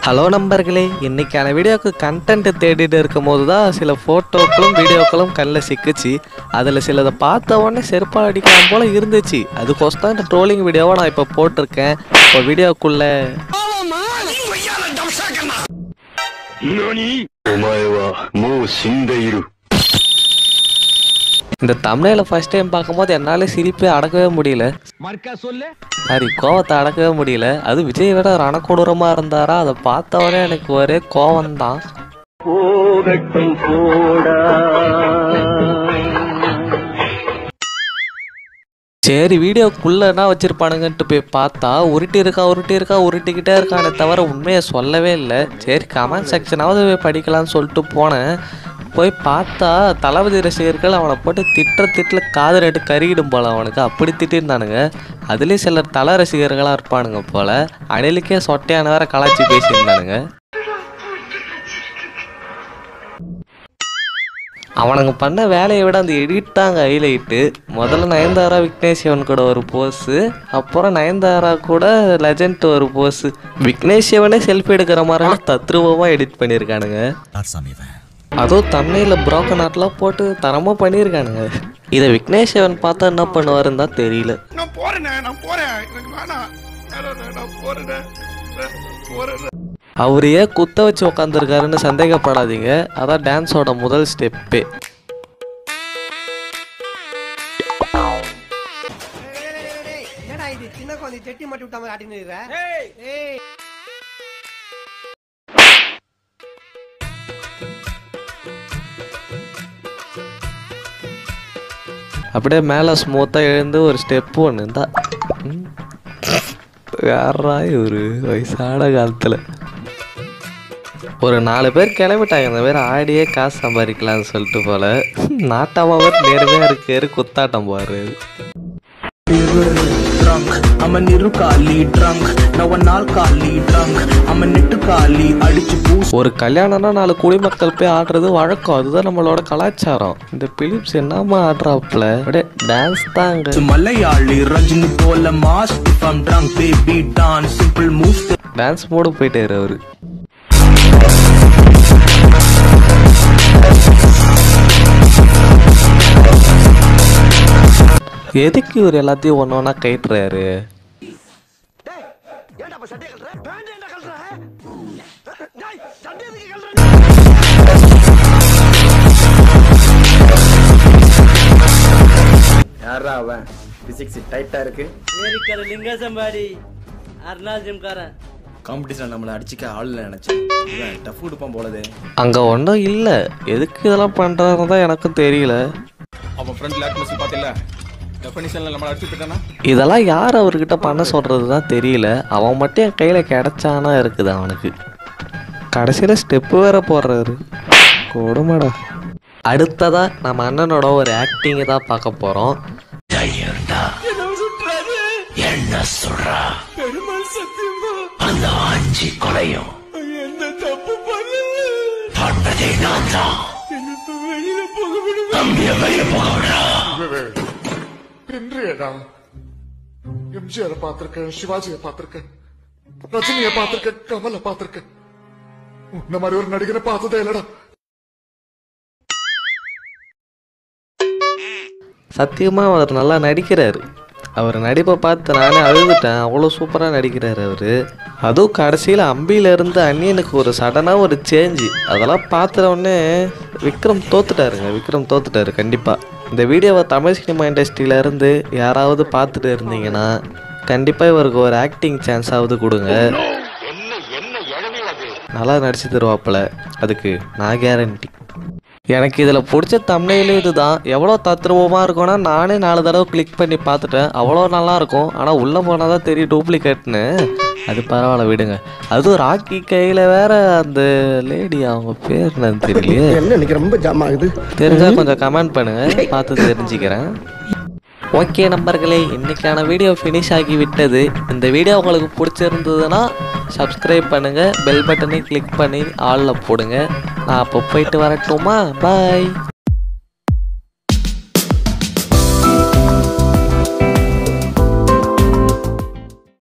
Hello நண்பர்களே இன்னைக்கான வீடியோக்கு கண்டென்ட் தேடிட்டு இருக்கும் போது தான் சில ஃபோட்டோக்களும் வீடியோக்களும் கண்ணில் சிக்குச்சு அதில் சிலதை பார்த்த உடனே செருப்பால் அடிக்கலாம் போல இருந்துச்சு அதுக்கோசம் தான் இந்த ட்ரோலிங் வீடியோவை நான் இப்போ போட்டிருக்கேன் இப்போ வீடியோக்குள்ள 何お前はもう死んでいる。 இந்த தமிழில் ஃபர்ஸ்ட் டைம் பார்க்கும்போது என்னால் சிரிப்பே அடக்கவே முடியல சாரி கோவத்தை அடக்கவே முடியல அது விஜய் விட ரணக்கொடூரமாக இருந்தாரா அதை பார்த்த உடனே எனக்கு ஒரே கோவம் தான் போகட்டும் போடா சரி வீடியோக்குள்ள என்ன வச்சிருப்பானுங்கன்ட்டு போய் பார்த்தா உருட்டி இருக்கா உருட்டி இருக்கா உருட்டிக்கிட்டே இருக்கானே தவிர உண்மையை சொல்லவே இல்லை சரி கமெண்ட் செக்ஷனாவது போய் படிக்கலாம்னு சொல்லிட்டு போனேன் போய் பார்த்தா தளபதி ரசிகர்கள் அவனை போட்டு திட்டுற திட்டில் காது ரெண்டு கருகிடும் போல அவனுக்கு அப்படி திட்டிருந்தானுங்க அதுலேயும் சிலர் தல ரசிகர்களாக இருப்பானுங்க போல அணிலுக்கே சொட்டையான வேற கலாச்சி பேசியிருந்தானுங்க அவனுங்க பண்ண வேலையை விட அந்த எடிட் தாங்க ஹைலைட்டு முதல்ல நயன்தாரா விக்னேஷ் சிவன் கூட ஒரு போஸு அப்புறம் நயன்தாரா கூட லெஜண்ட் ஒரு போஸு விக்னேஷ் சிவனே செல்ஃபி எடுக்கிற மாதிரி தத்ரூபமாக எடிட் பண்ணியிருக்கானுங்க அதுவும் தமிழில் புரோக்கன் ஆட்லாம் போட்டு தரமாக பண்ணியிருக்கானுங்க இதை விக்னேஷ் சிவன் பார்த்தா என்ன பண்ணுவாருன்னு தான் தெரியல நான் போறேனே நான் போறேன் எனக்கு வேணாம் வேணாண்ணே, நான் போறேனே நான் போறேனே அவர் ஏன் குத்த வச்சு உக்காந்துருக்காருன்னு சந்தேகப்படாதீங்க அதான் டான்ஸோட முதல் ஸ்டெப்பே என்னடா இது சின்ன குழந்தை செட்டி மாட்டி விட்ட மாதிரி ஆட்டின்னு இருக்கிற ஏய் அப்படியே மேலே ஸ்மூத்தாக எழுந்து ஒரு ஸ்டெப்பு ஒன்று தான் யாரா ஒரு வயசான காலத்தில் ஒரு நாலு பேர் கிளம்பிட்டாங்க இந்த பேர் ஆடியே காசு சம்பாதிக்கலாம்னு சொல்லிட்டு போல நாட்டாமல் நேர்மையாக இருக்காரு குத்தாட்டம் பாரு drunk. I'm a நிருக்காலி drunk. நான் ஒரு நாள் காலி drunk. I'm a நெட்டுக்காலி அடிச்சு பூசு ஒரு கல்யாணம்னா நாலு குடிமக்கள் போய் ஆடுறது வழக்கம் அதுதான் நம்மளோட கலாச்சாரம் இந்த பிலிப்ஸ் என்னமா ஆடுறாப்புல அப்படியே டான்ஸ் தாங்க மலையாளி ரஜினி போல mass if I'm drunk baby dance simple moves dance mode போயிட்டாரு அவரு எதுக்கு இவர் எல்லாத்தையும் ஒன்று ஒன்றா கைட்டுறாரு யாரா அவன் பிசிக்ஸ் டைட்டா இருக்கு ஏரிக்கர லிங்கசம்பாடி அருணாள் ஜிம்காரன் காம்படிஷன் நம்மளை அடிச்சுக்க ஆள் நினைச்சேன் இவன் டஃப் கொடுப்பான் போலதே அங்கே ஒன்றும் இல்லை எதுக்கு இதெல்லாம் பண்ணுறாருன்னு தான் எனக்கும் தெரியல அவன் ஃப்ரெண்ட் லேக் மிஸ் பாத்தில டெஃபினிஷன்ல நம்மள அடிச்சு போயிட்டானா இதெல்லாம் யார் அவர்கிட்ட பண்ண சொல்கிறது தான் தெரியல அவன் மட்டும் என் கையில் கிடைச்சானா இருக்குது அவனுக்கு கடைசியில் ஸ்டெப்பு வேற போடுறாரு கொடுமடா அடுத்ததா நம்ம அண்ணனோட ஒரு ஆக்டிங்கை தான் பார்க்க போகிறோம் வென்றியடா எம்ஜிஆர் பார்த்திருக்கேன் சிவாஜியை பார்த்திருக்கேன் ரஜினியை பார்த்திருக்கேன் கமலை பார்த்திருக்கேன் உன்ன மாதிரி ஒரு நடிகரை பார்த்ததே இல்லடா சத்தியமாக அவர் நல்லா நடிக்கிறாரு அவர் நடிப்பை பார்த்து நானே அழுதுட்டேன் அவ்வளோ சூப்பராக நடிக்கிறாரு அவர் அதுவும் கடைசியில் அம்பியிலேருந்து அந்நியனுக்கு ஒரு சடனாக ஒரு சேஞ்சு அதெல்லாம் பார்த்துட்ட உடனே விக்ரம் தோத்துட்டாருங்க விக்ரம் தோத்துட்டாரு கண்டிப்பாக இந்த வீடியோவை தமிழ் சினிமா இண்டஸ்ட்ரியிலேருந்து யாராவது பார்த்துட்டு இருந்தீங்கன்னா கண்டிப்பாக இவருக்கு ஒரு ஆக்டிங் சான்ஸாவது கொடுங்க நல்லா நடிச்சு தருவாப்புல அதுக்கு நான் கேரண்டி எனக்கு இதில் பிடிச்ச தமிழிலும் இதுதான் எவ்வளோ தத்ரூபமாக இருக்கும்னா நானே நாலு தடவை கிளிக் பண்ணி பார்த்துட்டேன் அவ்வளோ நல்லா இருக்கும் ஆனால் உள்ளே போனால் தான் தெரியும் டூப்ளிகேட்னு அது பரவாயில்ல விடுங்க அதுவும் ராக்கி கையில் வேற அந்த லேடி அவங்க பேர் என்னன்னு தெரியலையே என்ன இன்னைக்கு ரொம்ப ஜாம் ஆகுது தெரிஞ்சா கொஞ்சம் கமெண்ட் பண்ணுங்க பார்த்து தெரிஞ்சுக்கிறேன் ஓகே நம்பர்களே இன்னைக்கான வீடியோ ஃபினிஷ் ஆகி விட்டது இந்த வீடியோ உங்களுக்கு பிடிச்சிருந்ததுன்னா சப்ஸ்கிரைப் பண்ணுங்க பெல் பட்டனை கிளிக் பண்ணி ஆளில் போடுங்க நான் அப்போ போயிட்டு வரட்டுமா பாய்